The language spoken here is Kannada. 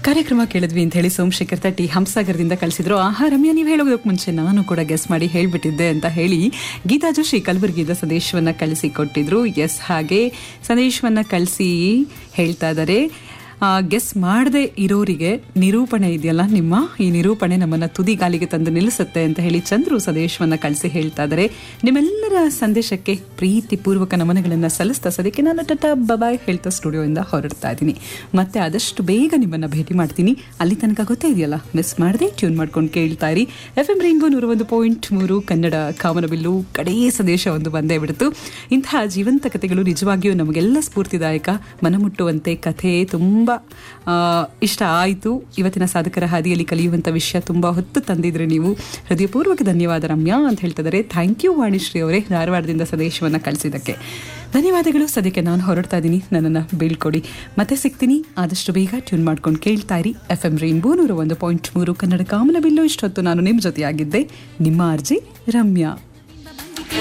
ಕಾರ್ಯಕ್ರಮ ಕೇಳಿದ್ವಿ ಅಂತ ಹೇಳಿ ಸೋಮಶೇಖರ್ ತಟ್ಟಿ ಹಂಸಾಗರದಿಂದ ಕಳಿಸಿದ್ರು ಆಹಾ ರಮ್ಯಾ ನೀವು ಹೇಳೋದಕ್ಕೆ ಮುಂಚೆ ನಾನು ಕೂಡ ಗೆಸ್ ಮಾಡಿ ಹೇಳ್ಬಿಟ್ಟಿದ್ದೆ ಅಂತ ಹೇಳಿ ಗೀತಾ ಜೋಶಿ ಕಲಬುರಗಿಯಿಂದ ಸಂದೇಶವನ್ನ ಕಳಿಸಿ ಕೊಟ್ಟಿದ್ರು ಎಸ್ ಹಾಗೆ ಸಂದೇಶವನ್ನ ಕಳಿಸಿ ಹೇಳ್ತಾ ಇದ್ದಾರೆ ಗೆಸ್ ಮಾಡದೆ ಇರೋರಿಗೆ ನಿರೂಪಣೆ ಇದೆಯಲ್ಲ ನಿಮ್ಮ ಈ ನಿರೂಪಣೆ ನಮ್ಮನ್ನ ತುದಿಗಾಲಿಗೆ ತಂದು ನಿಲ್ಲಿಸುತ್ತೆ ಅಂತ ಹೇಳಿ ಚಂದ್ರು ಸಂದೇಶವನ್ನ ಕಳಿಸಿ ಹೇಳ್ತಾ ಇದ್ದಾರೆ ನಿಮ್ಮೆಲ್ಲರ ಸಂದೇಶಕ್ಕೆ ಪ್ರೀತಿಪೂರ್ವಕ ನಮನಗಳನ್ನ ಸಲ್ಲಿಸ್ತಾ ಸದ್ಯಕ್ಕೆ ನಾನು ಟಟಾ ಬಬಾಯ್ ಹೇಳ್ತಾ ಸ್ಟುಡಿಯೋಯಿಂದ ಹೊರಡ್ತಾ ಇದ್ದೀನಿ ಮತ್ತೆ ಆದಷ್ಟು ಬೇಗ ನಿಮ್ಮನ್ನ ಭೇಟಿ ಮಾಡ್ತೀನಿ ಅಲ್ಲಿ ತನಕ ಗೊತ್ತೇ ಇದೆಯಲ್ಲ ಮಿಸ್ ಮಾಡದೆ ಟ್ಯೂನ್ ಮಾಡ್ಕೊಂಡು ಕೇಳ್ತಾ ಇರಿ ಎಫ್ ಎಂ ರೈನ್ಬೋ ನೂರ ಒಂದು ಪಾಯಿಂಟ್ ಮೂರು ಕನ್ನಡ ಕಾಮನಬಿಲ್ಲು ಕಡೆಯ ಸಂದೇಶ ಒಂದು ಬಂದೇ ಬಿಡ್ತು ಇಂತಹ ಜೀವಂತ ಕಥೆಗಳು ನಿಜವಾಗಿಯೂ ನಮಗೆಲ್ಲ ಸ್ಫೂರ್ತಿದಾಯಕ ಮನಮುಟ್ಟುವಂತೆ ಕಥೆ ತುಂಬ ಇಷ್ಟ ಆಯಿತು ಇವತ್ತಿನ ಸಾಧಕರ ಹಾದಿಯಲ್ಲಿ ಕಲಿಯುವಂಥ ವಿಷಯ ತುಂಬ ಹೊತ್ತು ತಂದಿದ್ರೆ ನೀವು ಹೃದಯಪೂರ್ವಕ ಧನ್ಯವಾದ ರಮ್ಯಾ ಅಂತ ಹೇಳ್ತಿದ್ದಾರೆ ಥ್ಯಾಂಕ್ ಯು ವಾಣಿಶ್ರೀ ಅವರೇ ಧಾರವಾಡದಿಂದ ಸಂದೇಶವನ್ನು ಕಳಿಸಿದ್ದಕ್ಕೆ ಧನ್ಯವಾದಗಳು ಸದ್ಯಕ್ಕೆ ನಾನು ಹೊರಡ್ತಾ ಇದ್ದೀನಿ ನನ್ನನ್ನು ಬೀಳ್ಕೊಡಿ ಮತ್ತೆ ಸಿಗ್ತೀನಿ ಆದಷ್ಟು ಬೇಗ ಟ್ಯೂನ್ ಮಾಡ್ಕೊಂಡು ಕೇಳ್ತಾ ಇರಿ ಎಫ್ ಎಂ ರೈನ್ಬೋ ನೂರ ಒಂದು ಪಾಯಿಂಟ್ ಮೂರು ಕನ್ನಡ ಕಾಮನ ಬಿಲ್ಲು ಇಷ್ಟೊತ್ತು ನಾನು ನಿಮ್ಮ ಜೊತೆಯಾಗಿದ್ದೆ ನಿಮ್ಮ ಅರ್ಜಿ ರಮ್ಯಾ